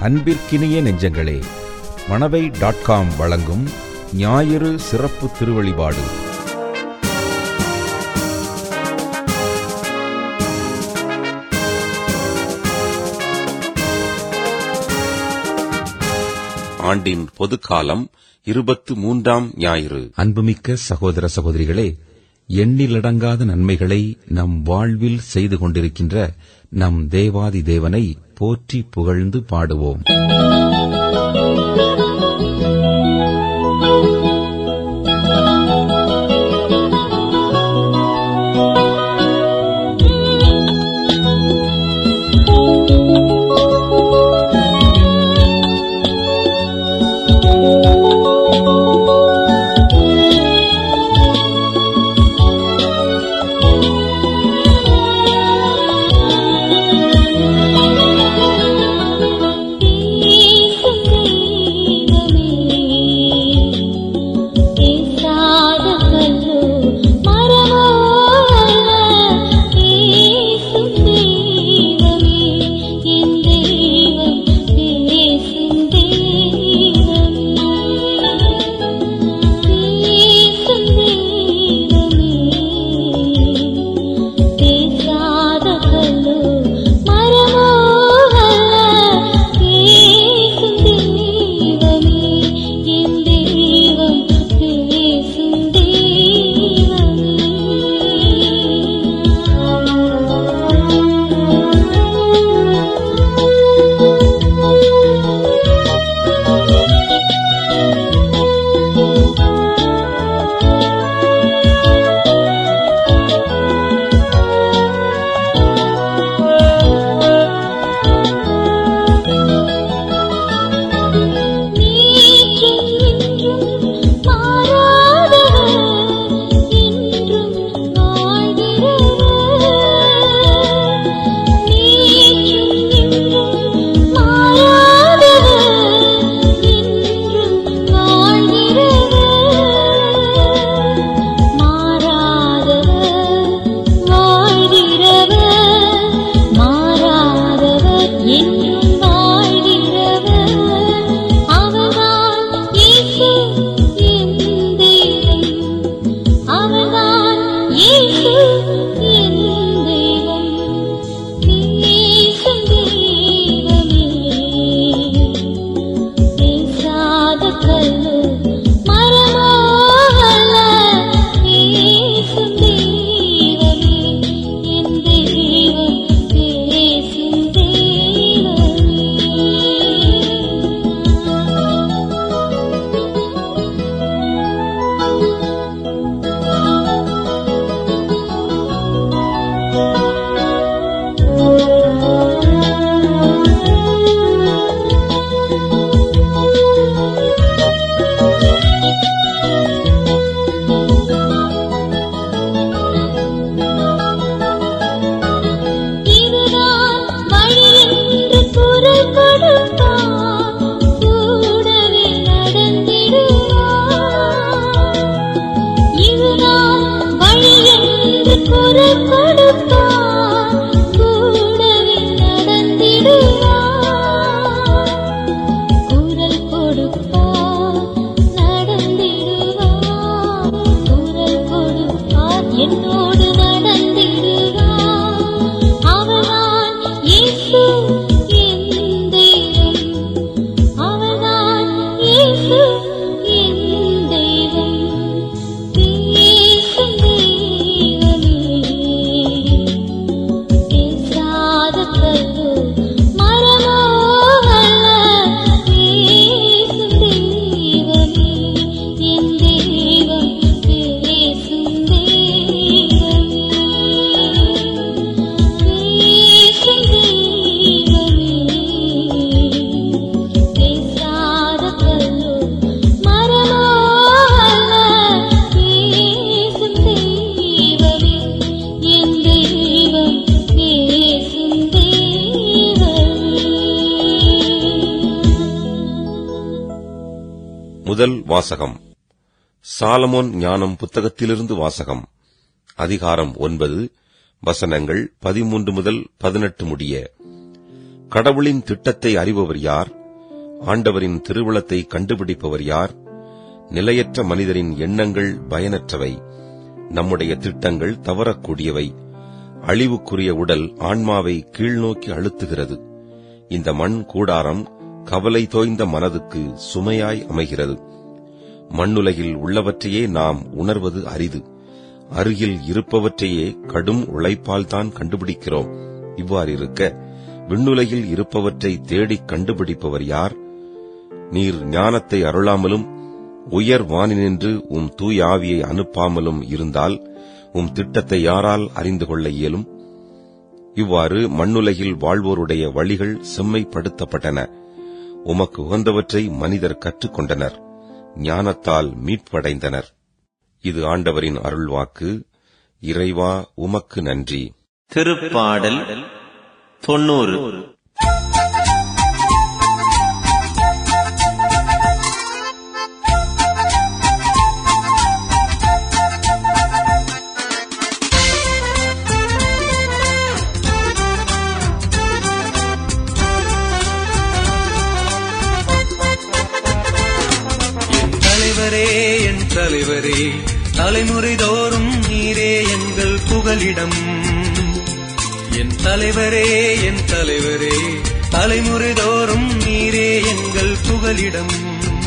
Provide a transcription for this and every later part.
அன்பிற்கினிய நெஞ்சங்களே Manavai dot com வழங்கும் ஞாயிறு சிறப்பு திருவழிபாடு ஆண்டின் பொதுக்காலம் இருபத்து மூன்றாம் ஞாயிறு அன்புமிக்க சகோதர சகோதரிகளே எண்ணிலடங்காத நன்மைகளை நம் வாழ்வில் செய்து கொண்டிருக்கின்ற நம் தேவாதி தேவனை போற்றி புகழ்ந்து பாடுவோம் முதல் வாசகம் சாலமோன் ஞானம் புத்தகத்திலிருந்து வாசகம் அதிகாரம் ஒன்பது வசனங்கள் பதிமூன்று முதல் பதினெட்டு முடிய கடவுளின் திட்டத்தை அறிபவர் யார் ஆண்டவரின் திருவுளத்தை கண்டுபிடிப்பவர் யார் நிலையற்ற மனிதரின் எண்ணங்கள் பயனற்றவை நம்முடைய திட்டங்கள் தவறக்கூடியவை அழிவுக்குரிய உடல் ஆன்மாவை கீழ்நோக்கி அழுத்துகிறது இந்த மண் கூடாரம் கவலை தோய்ந்த மனதுக்கு சுமையாய் அமைகிறது மண்ணுலகில் உள்ளவற்றையே நாம் உணர்வது அரிது அருகில் இருப்பவற்றையே கடும் உழைப்பால் தான் கண்டுபிடிக்கிறோம் இவ்வாறிருக்க விண்ணுலகில் இருப்பவற்றை தேடிக் கண்டுபிடிப்பவர் யார் நீர் ஞானத்தை அருளாமலும் உயர் வானினின்று உம் தூய ஆவியை அனுப்பாமலும் இருந்தால் உம் திட்டத்தை யாரால் அறிந்து கொள்ள இயலும் இவ்வாறு மண்ணுலகில் வாழ்வோருடைய வழிகள் செம்மைப்படுத்தப்பட்டன உமக்கு உகந்தவற்றை மனிதர் கற்றுக்கொண்டனர் ஞானத்தால் மீட்படைந்தனர் இது ஆண்டவரின் அருள்வாக்கு இறைவா உமக்கு நன்றி திருப்பாடல் தொண்ணூறு என் தலைவரே என் தலைவரே தலைமுறை தோறும் நீரே எங்கள் புகலிடம் என் தலைவரே என் தலைவரே தலைமுறை தோறும் நீரே எங்கள் புகலிடம்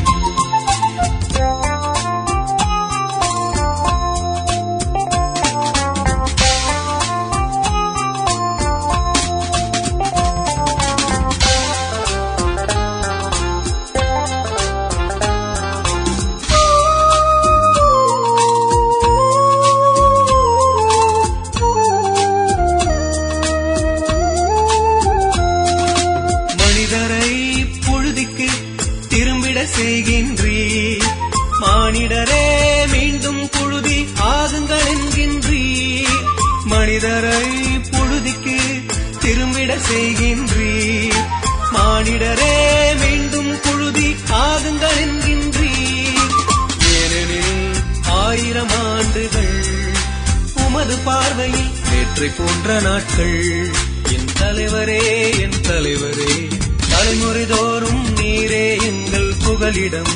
மனிதரை பொழுதிக்கு திரும்பிட செய்கின்றீ மானிடரே மீண்டும் புழுதி ஆகுங்கள் என்கின்றீ மனிதரை பொழுதிக்கு திரும்பிட செய்கின்றீ மானிடரே மீண்டும் புழுதி ஆகுங்கள் என்கின்றீ ஏனெனில் ஆயிரம் ஆண்டுகள் உமது பார்வையில் நேற்றை போன்ற நாட்கள் என் தலைவரே என் தலைவரே தலைமுறை தோறும் நீரே எங்கள் புகலிடம்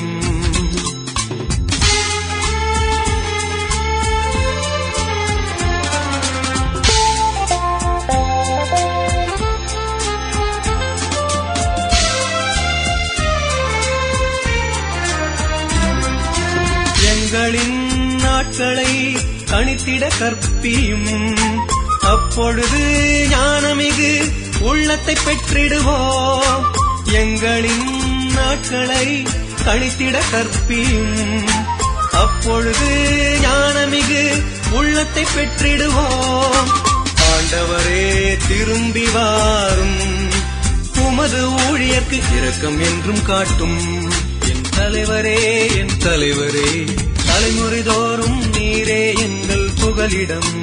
எங்களின் நாட்களை கணித்திட கற்பியும் அப்பொழுது ஞானமிகு உள்ளத்தை பெற்றிடுவோம் எங்களின் நாட்களை கணித்திட கற்பியும் அப்பொழுது ஞானமிகு உள்ளத்தை பெற்றிடுவோம் ஆண்டவரே திரும்பி வாரும் உமது ஊழியர்க்கு இரக்கம் என்றும் காட்டும் என் தலைவரே என் தலைவரே தலைமுறை தோறும் நீரே எங்கள் புகலிடம்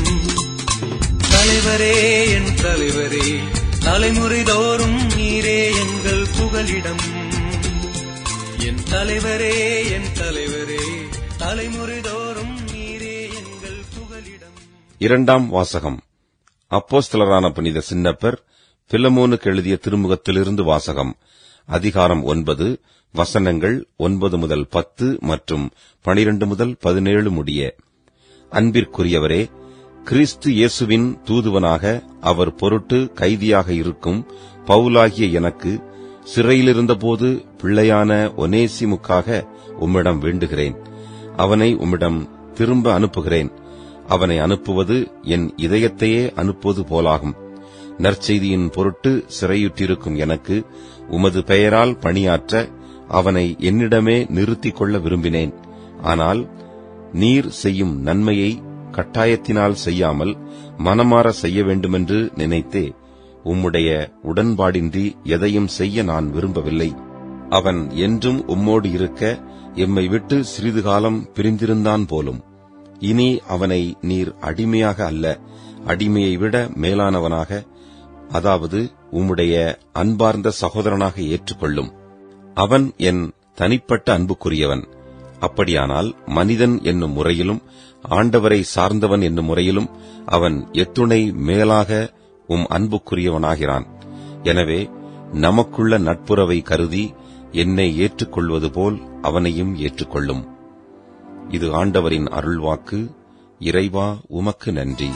தலைவரே என் தலைவரே தலைமுறை தோறும் நீரே எங்கள் புகலிடம் என் தலைவரே என் தலைவரே தலைமுறை தோறும் நீரே எங்கள் புகலிடம் இரண்டாம் வாசகம் அப்போஸ்தலரான புனித சின்னப்பர் பிலமோனுக்கு எழுதிய திருமுகத்திலிருந்து வாசகம் அதிகாரம் ஒன்பது வசனங்கள் ஒன்பது முதல் பத்து மற்றும் பனிரெண்டு முதல் பதினேழு முடிய அன்பிற்குரியவரே கிறிஸ்து இயேசுவின் தூதுவனாக அவர் பொருட்டு கைதியாக இருக்கும் பவுலாகிய எனக்கு சிறையிலிருந்தபோது பிள்ளையான ஒனேசிமுக்காக உம்மிடம் வேண்டுகிறேன் அவனை உம்மிடம் திரும்ப அனுப்புகிறேன் அவனை அனுப்புவது என் இதயத்தையே அனுப்புவது போலாகும் நற்செய்தியின் பொருட்டு சிறையுற்றிருக்கும் எனக்கு உமது பெயரால் பணியாற்ற அவனை என்னிடமே நிறுத்திக் கொள்ள விரும்பினேன் ஆனால் நீர் செய்யும் நன்மையை கட்டாயத்தினால் செய்யாமல் மனமாற செய்ய வேண்டுமென்று நினைத்தே உம்முடைய உடன்பாடின்றி எதையும் செய்ய நான் விரும்பவில்லை அவன் என்றும் உம்மோடு இருக்க எம்மை விட்டு சிறிது காலம் பிரிந்திருந்தான் போலும் இனி அவனை நீர் அடிமையாக அல்ல அடிமையை விட மேலானவனாக அதாவது உம்முடைய அன்பார்ந்த சகோதரனாக ஏற்றுக்கொள்ளும் அவன் என் தனிப்பட்ட அன்புக்குரியவன் அப்படியானால் மனிதன் என்னும் முறையிலும் ஆண்டவரை சார்ந்தவன் என்னும் முறையிலும் அவன் எத்துணை மேலாக உம் அன்புக்குரியவனாகிறான் எனவே நமக்குள்ள நட்புறவை கருதி என்னை ஏற்றுக்கொள்வது போல் அவனையும் ஏற்றுக்கொள்ளும் இது ஆண்டவரின் அருள்வாக்கு இறைவா உமக்கு நன்றி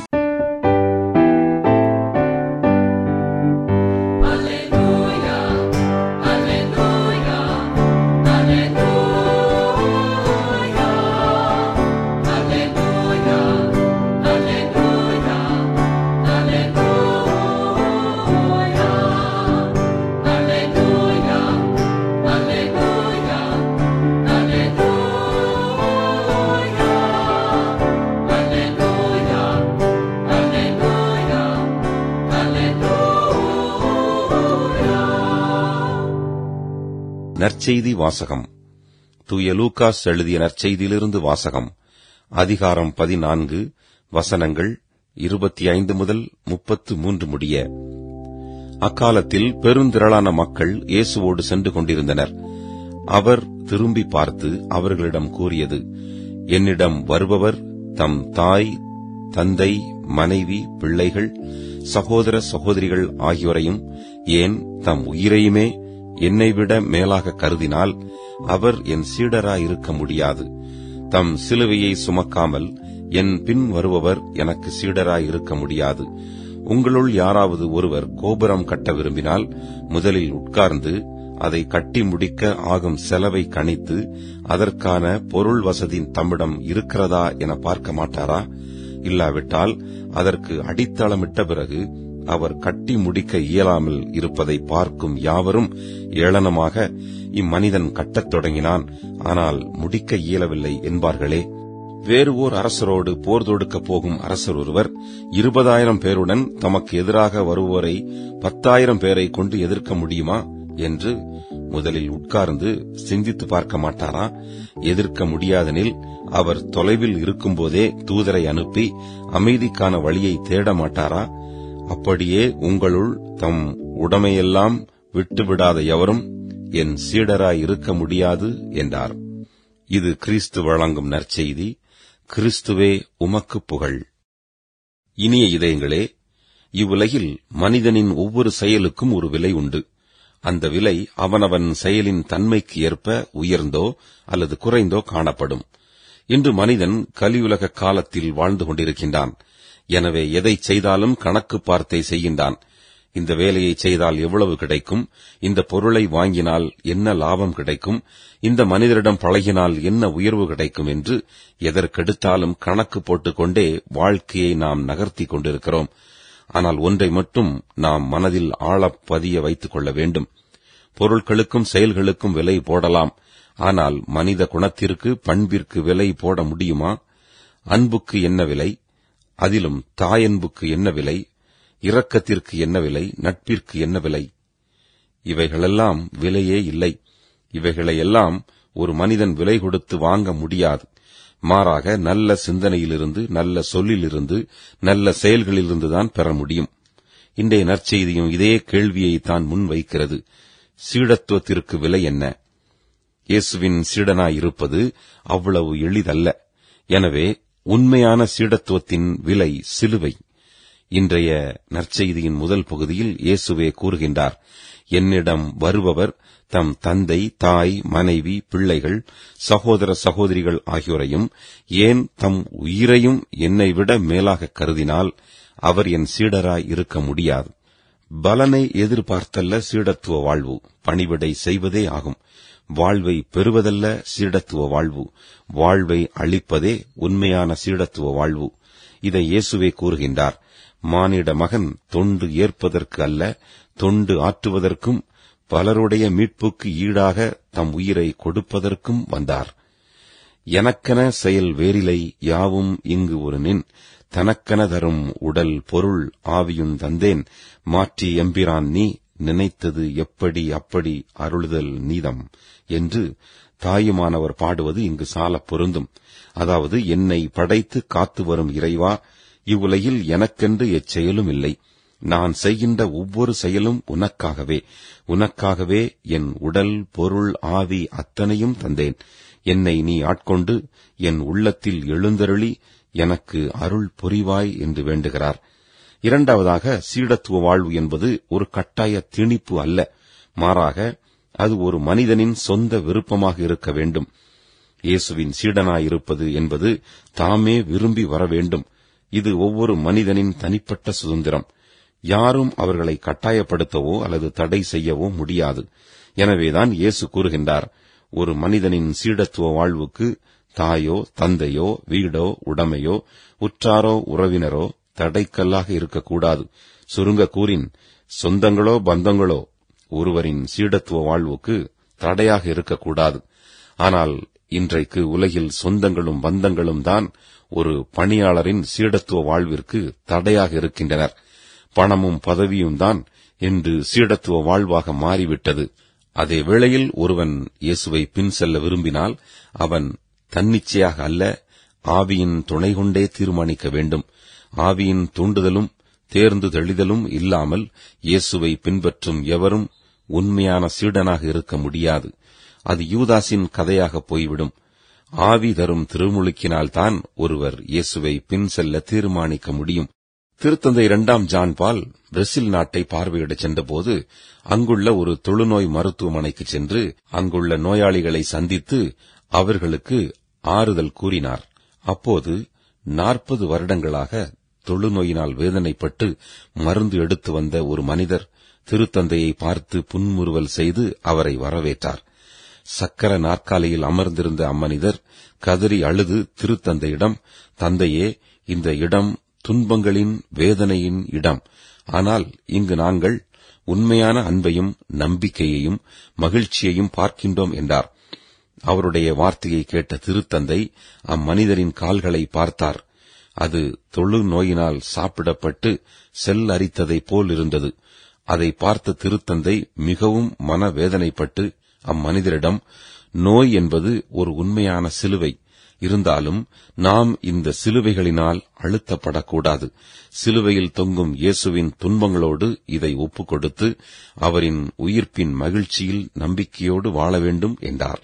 நற்செய்தி வாசகம் தூய லூகாஸ் எழுதிய நற்செய்தியிலிருந்து வாசகம் அதிகாரம் பதினான்கு வசனங்கள் இருபத்தி ஐந்து முதல் முப்பத்து மூன்று முடிய அக்காலத்தில் பெருந்திரளான மக்கள் இயேசுவோடு சென்று கொண்டிருந்தனர் அவர் திரும்பி பார்த்து அவர்களிடம் கூறியது என்னிடம் வருபவர் தம் தாய் தந்தை மனைவி பிள்ளைகள் சகோதர சகோதரிகள் ஆகியோரையும் ஏன் தம் உயிரையுமே என்னை விட மேலாக கருதினால் அவர் என் சீடராயிருக்க முடியாது தம் சிலுவையை சுமக்காமல் என் பின் வருபவர் எனக்கு சீடராயிருக்க முடியாது உங்களுள் யாராவது ஒருவர் கோபுரம் கட்ட விரும்பினால் முதலில் உட்கார்ந்து அதை கட்டி முடிக்க ஆகும் செலவை கணித்து அதற்கான பொருள் வசதி தம்மிடம் இருக்கிறதா என பார்க்க மாட்டாரா இல்லாவிட்டால் அதற்கு அடித்தளமிட்ட பிறகு அவர் கட்டி முடிக்க இயலாமல் இருப்பதை பார்க்கும் யாவரும் ஏளனமாக இம்மனிதன் கட்டத் தொடங்கினான் ஆனால் முடிக்க இயலவில்லை என்பார்களே வேறு ஓர் அரசரோடு போர் தொடுக்கப் போகும் அரசர் ஒருவர் இருபதாயிரம் பேருடன் தமக்கு எதிராக வருவோரை பத்தாயிரம் பேரை கொண்டு எதிர்க்க முடியுமா என்று முதலில் உட்கார்ந்து சிந்தித்து பார்க்க மாட்டாரா எதிர்க்க முடியாதெனில் அவர் தொலைவில் இருக்கும்போதே தூதரை அனுப்பி அமைதிக்கான வழியை தேட மாட்டாரா அப்படியே உங்களுள் தம் உடமையெல்லாம் விட்டுவிடாத எவரும் என் சீடராய் இருக்க முடியாது என்றார் இது கிறிஸ்து வழங்கும் நற்செய்தி கிறிஸ்துவே உமக்கு புகழ் இனிய இதயங்களே இவ்வுலகில் மனிதனின் ஒவ்வொரு செயலுக்கும் ஒரு விலை உண்டு அந்த விலை அவனவன் செயலின் தன்மைக்கு ஏற்ப உயர்ந்தோ அல்லது குறைந்தோ காணப்படும் இன்று மனிதன் கலியுலக காலத்தில் வாழ்ந்து கொண்டிருக்கின்றான் எனவே எதை செய்தாலும் கணக்கு பார்த்தே செய்கின்றான் இந்த வேலையை செய்தால் எவ்வளவு கிடைக்கும் இந்த பொருளை வாங்கினால் என்ன லாபம் கிடைக்கும் இந்த மனிதரிடம் பழகினால் என்ன உயர்வு கிடைக்கும் என்று எதற்கெடுத்தாலும் கணக்கு போட்டுக்கொண்டே வாழ்க்கையை நாம் நகர்த்திக் கொண்டிருக்கிறோம் ஆனால் ஒன்றை மட்டும் நாம் மனதில் ஆழப் பதிய வைத்துக் கொள்ள வேண்டும் பொருட்களுக்கும் செயல்களுக்கும் விலை போடலாம் ஆனால் மனித குணத்திற்கு பண்பிற்கு விலை போட முடியுமா அன்புக்கு என்ன விலை அதிலும் தாயன்புக்கு என்ன விலை இரக்கத்திற்கு என்ன விலை நட்பிற்கு என்ன விலை இவைகளெல்லாம் விலையே இல்லை இவைகளையெல்லாம் ஒரு மனிதன் விலை கொடுத்து வாங்க முடியாது மாறாக நல்ல சிந்தனையிலிருந்து நல்ல சொல்லிலிருந்து நல்ல செயல்களிலிருந்துதான் பெற முடியும் இன்றைய நற்செய்தியும் இதே கேள்வியை தான் முன்வைக்கிறது சீடத்துவத்திற்கு விலை என்ன இயேசுவின் சீடனாயிருப்பது அவ்வளவு எளிதல்ல எனவே உண்மையான சீடத்துவத்தின் விலை சிலுவை இன்றைய நற்செய்தியின் முதல் பகுதியில் இயேசுவே கூறுகின்றார் என்னிடம் வருபவர் தம் தந்தை தாய் மனைவி பிள்ளைகள் சகோதர சகோதரிகள் ஆகியோரையும் ஏன் தம் உயிரையும் என்னை விட மேலாக கருதினால் அவர் என் சீடராய் இருக்க முடியாது பலனை எதிர்பார்த்தல்ல சீடத்துவ வாழ்வு பணிவிடை செய்வதே ஆகும் வாழ்வை பெறுவதல்ல சீடத்துவ வாழ்வு வாழ்வை அளிப்பதே உண்மையான சீடத்துவ வாழ்வு இதை இயேசுவே கூறுகின்றார் மானிட மகன் தொண்டு ஏற்பதற்கு அல்ல தொண்டு ஆற்றுவதற்கும் பலருடைய மீட்புக்கு ஈடாக தம் உயிரை கொடுப்பதற்கும் வந்தார் எனக்கென செயல் வேறிலை யாவும் இங்கு ஒரு நின் தனக்கென தரும் உடல் பொருள் ஆவியுன் தந்தேன் மாற்றி எம்பிரான் நீ நினைத்தது எப்படி அப்படி அருளுதல் நீதம் என்று தாயுமானவர் பாடுவது இங்கு சாலப் பொருந்தும் அதாவது என்னை படைத்து காத்து வரும் இறைவா இவ்வுலகில் எனக்கென்று எச்செயலும் இல்லை நான் செய்கின்ற ஒவ்வொரு செயலும் உனக்காகவே உனக்காகவே என் உடல் பொருள் ஆவி அத்தனையும் தந்தேன் என்னை நீ ஆட்கொண்டு என் உள்ளத்தில் எழுந்தருளி எனக்கு அருள் புரிவாய் என்று வேண்டுகிறார் இரண்டாவதாக சீடத்துவ வாழ்வு என்பது ஒரு கட்டாய திணிப்பு அல்ல மாறாக அது ஒரு மனிதனின் சொந்த விருப்பமாக இருக்க வேண்டும் இயேசுவின் சீடனாயிருப்பது என்பது தாமே விரும்பி வர வேண்டும் இது ஒவ்வொரு மனிதனின் தனிப்பட்ட சுதந்திரம் யாரும் அவர்களை கட்டாயப்படுத்தவோ அல்லது தடை செய்யவோ முடியாது எனவேதான் இயேசு கூறுகின்றார் ஒரு மனிதனின் சீடத்துவ வாழ்வுக்கு தாயோ தந்தையோ வீடோ உடைமையோ உற்றாரோ உறவினரோ தடைக்கல்லாக இருக்கக்கூடாது சுருங்க கூறின் சொந்தங்களோ பந்தங்களோ ஒருவரின் சீடத்துவ வாழ்வுக்கு தடையாக இருக்கக்கூடாது ஆனால் இன்றைக்கு உலகில் சொந்தங்களும் பந்தங்களும் தான் ஒரு பணியாளரின் சீடத்துவ வாழ்விற்கு தடையாக இருக்கின்றனர் பணமும் பதவியும் தான் என்று சீடத்துவ வாழ்வாக மாறிவிட்டது அதே வேளையில் ஒருவன் இயேசுவை பின் செல்ல விரும்பினால் அவன் தன்னிச்சையாக அல்ல ஆவியின் துணை கொண்டே தீர்மானிக்க வேண்டும் ஆவியின் தூண்டுதலும் தேர்ந்து தெளிதலும் இல்லாமல் இயேசுவை பின்பற்றும் எவரும் உண்மையான சீடனாக இருக்க முடியாது அது யூதாசின் கதையாக போய்விடும் ஆவி தரும் திருமுழுக்கினால்தான் ஒருவர் இயேசுவை பின் செல்ல தீர்மானிக்க முடியும் திருத்தந்தை இரண்டாம் ஜான் பால் பிரேசில் நாட்டை பார்வையிடச் சென்றபோது அங்குள்ள ஒரு தொழுநோய் மருத்துவமனைக்கு சென்று அங்குள்ள நோயாளிகளை சந்தித்து அவர்களுக்கு ஆறுதல் கூறினார் அப்போது நாற்பது வருடங்களாக தொழுநோயினால் வேதனைப்பட்டு மருந்து எடுத்து வந்த ஒரு மனிதர் திருத்தந்தையை பார்த்து புன்முறுவல் செய்து அவரை வரவேற்றார் சக்கர நாற்காலியில் அமர்ந்திருந்த அம்மனிதர் கதறி அழுது திருத்தந்தையிடம் தந்தையே இந்த இடம் துன்பங்களின் வேதனையின் இடம் ஆனால் இங்கு நாங்கள் உண்மையான அன்பையும் நம்பிக்கையையும் மகிழ்ச்சியையும் பார்க்கின்றோம் என்றார் அவருடைய வார்த்தையை கேட்ட திருத்தந்தை அம்மனிதரின் கால்களை பார்த்தார் அது தொழு நோயினால் சாப்பிடப்பட்டு செல் அரித்ததைப் போல் இருந்தது அதை பார்த்த திருத்தந்தை மிகவும் மனவேதனைப்பட்டு அம்மனிதரிடம் நோய் என்பது ஒரு உண்மையான சிலுவை இருந்தாலும் நாம் இந்த சிலுவைகளினால் அழுத்தப்படக்கூடாது சிலுவையில் தொங்கும் இயேசுவின் துன்பங்களோடு இதை ஒப்புக் கொடுத்து அவரின் உயிர்ப்பின் மகிழ்ச்சியில் நம்பிக்கையோடு வாழ வேண்டும் என்றார்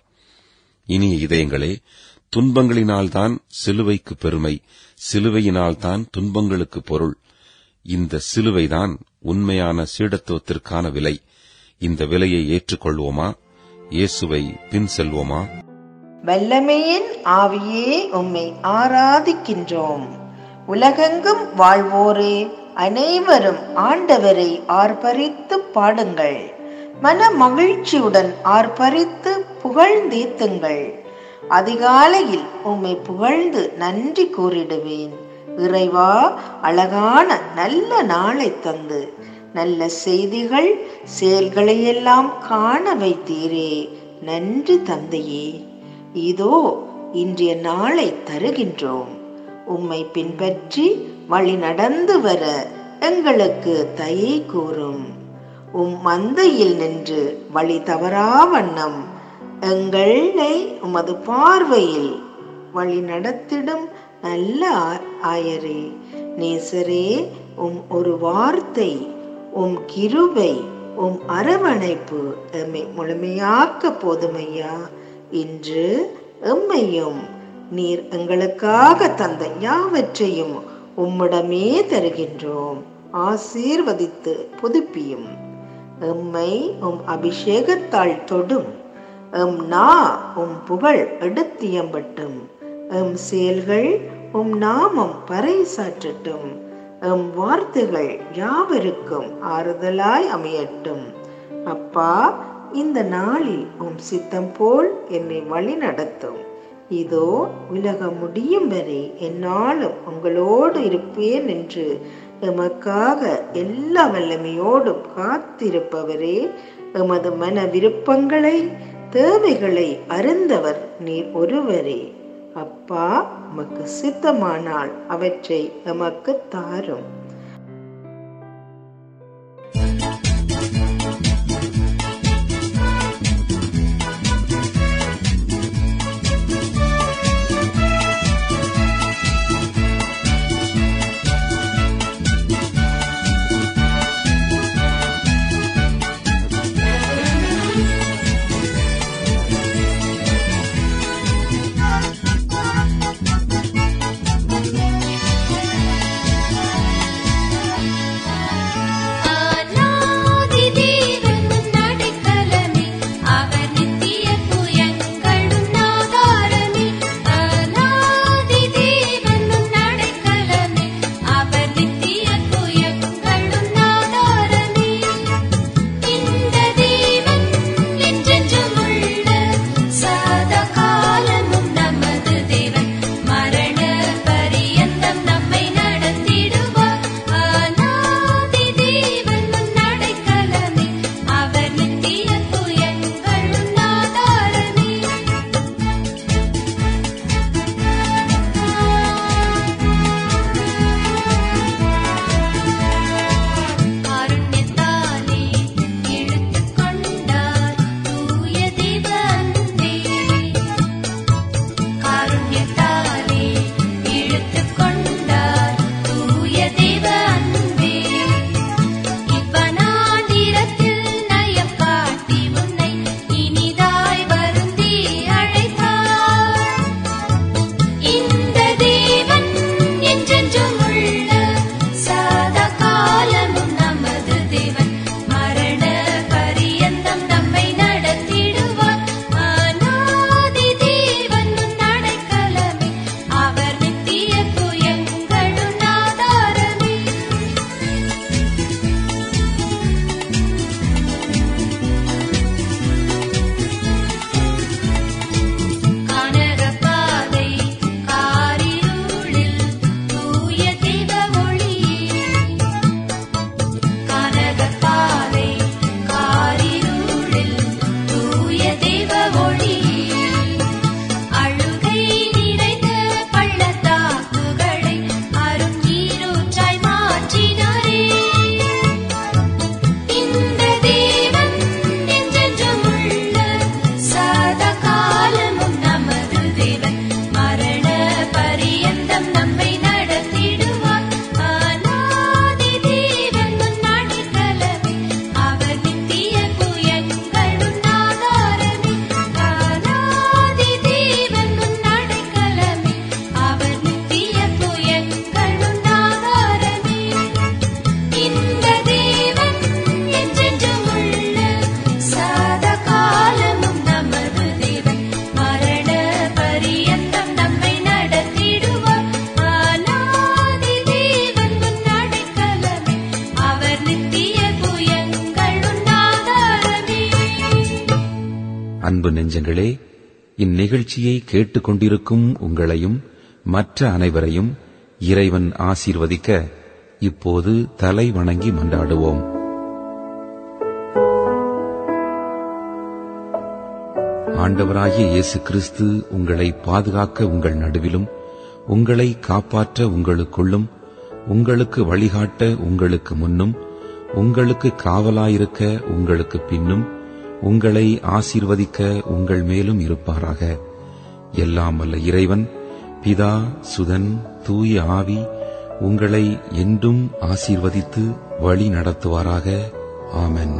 இனிய இதயங்களே துன்பங்களினால்தான் சிலுவைக்கு பெருமை சிலுவையினால்தான் துன்பங்களுக்கு பொருள் இந்த சிலுவைதான் உண்மையான சீடத்துவத்திற்கான விலை இந்த விலையை ஏற்றுக்கொள்வோமா இயேசுவை பின் செல்வோமா வல்லமையின் ஆவியே உம்மை ஆராதிக்கின்றோம் உலகெங்கும் வாழ்வோரே அனைவரும் ஆண்டவரை ஆர்ப்பரித்து பாடுங்கள் மன மகிழ்ச்சியுடன் ஆர்ப்பரித்து புகழ்ந்தேத்துங்கள் அதிகாலையில் உம்மை புகழ்ந்து நன்றி கூறிடுவேன் இறைவா அழகான நல்ல நாளை தந்து நல்ல செய்திகள் செயல்களையெல்லாம் காண வைத்தீரே நன்றி தந்தையே இதோ இன்றைய நாளை தருகின்றோம் உம்மை பின்பற்றி வழி நடந்து வர எங்களுக்கு தயை கூறும் உம் மந்தையில் நின்று வழி தவறா வண்ணம் எங்களை உமது பார்வையில் வழி நடத்திடும் நல்ல ஆ- ஆயரே நேசரே உம் ஒரு வார்த்தை உம் கிருபை உம் அரவணைப்பு எம்மை முழுமையாக்க போதுமையா இன்று எம்மையும் நீர் எங்களுக்காக தந்த யாவற்றையும் உம்மிடமே தருகின்றோம் ஆசீர்வதித்து புதுப்பியும் எம்மை உம் அபிஷேகத்தால் தொடும் எம் நா உம் புகழ் எடுத்தியம்பட்டும் எம் செயல்கள் உம் நாமம் பறைசாற்றட்டும் எம் வார்த்தைகள் யாவருக்கும் ஆறுதலாய் அமையட்டும் அப்பா இந்த நாளில் உம் சித்தம் போல் என்னை வழி நடத்தும் இதோ உலகம் முடியும் வரை என்னாலும் உங்களோடு இருப்பேன் என்று எமக்காக எல்லா வல்லமையோடும் காத்திருப்பவரே எமது மன விருப்பங்களை தேவைகளை அறிந்தவர் நீர் ஒருவரே அப்பா உமக்கு சித்தமானால் அவற்றை எமக்கு தாரும் அன்பு நெஞ்சங்களே இந்நிகழ்ச்சியை கேட்டுக்கொண்டிருக்கும் உங்களையும் மற்ற அனைவரையும் இறைவன் ஆசீர்வதிக்க இப்போது தலை வணங்கி மன்றாடுவோம் ஆண்டவராகிய இயேசு கிறிஸ்து உங்களை பாதுகாக்க உங்கள் நடுவிலும் உங்களை காப்பாற்ற உங்களுக்குள்ளும் உங்களுக்கு வழிகாட்ட உங்களுக்கு முன்னும் உங்களுக்கு காவலாயிருக்க உங்களுக்கு பின்னும் உங்களை ஆசீர்வதிக்க உங்கள் மேலும் இருப்பாராக எல்லாம் வல்ல இறைவன் பிதா சுதன் தூய ஆவி உங்களை என்றும் ஆசீர்வதித்து வழி நடத்துவாராக ஆமென்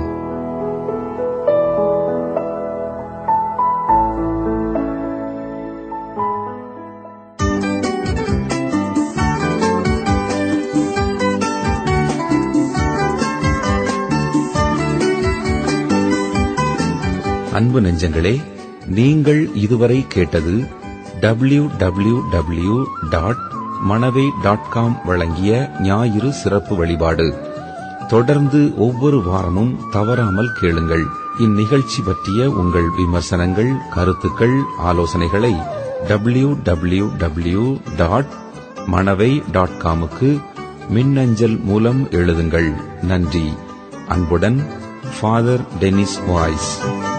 அன்பு நெஞ்சங்களே நீங்கள் இதுவரை கேட்டது W W W dot Manavai dot com வழங்கிய ஞாயிறு சிறப்பு வழிபாடு தொடர்ந்து ஒவ்வொரு வாரமும் தவறாமல் கேளுங்கள் இந்நிகழ்ச்சி பற்றிய உங்கள் விமர்சனங்கள் கருத்துக்கள் ஆலோசனைகளை W W W dot Manavai dot காமுக்கு மின்னஞ்சல் மூலம் எழுதுங்கள் நன்றி அன்புடன் ஃபாதர் டெனிஸ் வாய்ஸ்